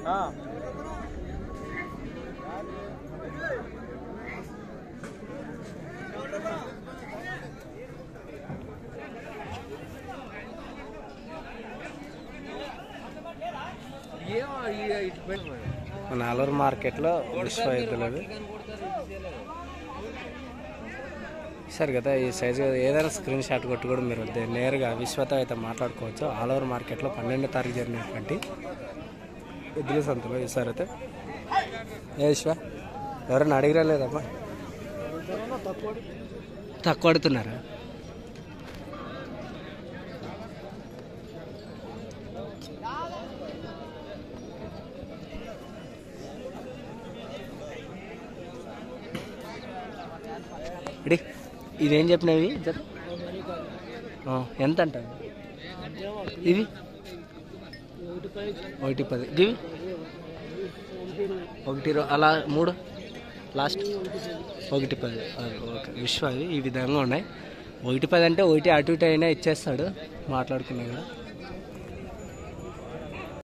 మన ఆలూరు మార్కెట్లో విశ్వ ఎద్దులవి సరే కదా ఈ సైజు ఏదైనా స్క్రీన్ షాట్ కొట్టి కూడా మీరు దే- నేరుగా విశ్వతో అయితే మాట్లాడుకోవచ్చు ఆల్ ఓవర్ మార్కెట్లో పన్నెండో తారీఖు జరిగినటువంటి ఎద్దుల సంతలో ఈసారి అయితే ఏ విశ్వ ఎవరైనా అడిగిరా లేదమ్మా తక్కువ అడుగుతున్నారా ఇడి ఇదేం చెప్పినవి జర ఆ, ఎంత అంట ఇవి ఒకటి పది ఇవి ఒకటి ఇరవై అలా మూడు లాస్ట్ ఒకటి పది అది ఓకే విశ్వ ఇవి ఈ విధంగా ఉన్నాయి ఒకటి పది అంటే ఒకటి అటు ఇటు అయినా ఇచ్చేస్తాడు మాట్లాడుకున్నా కూడా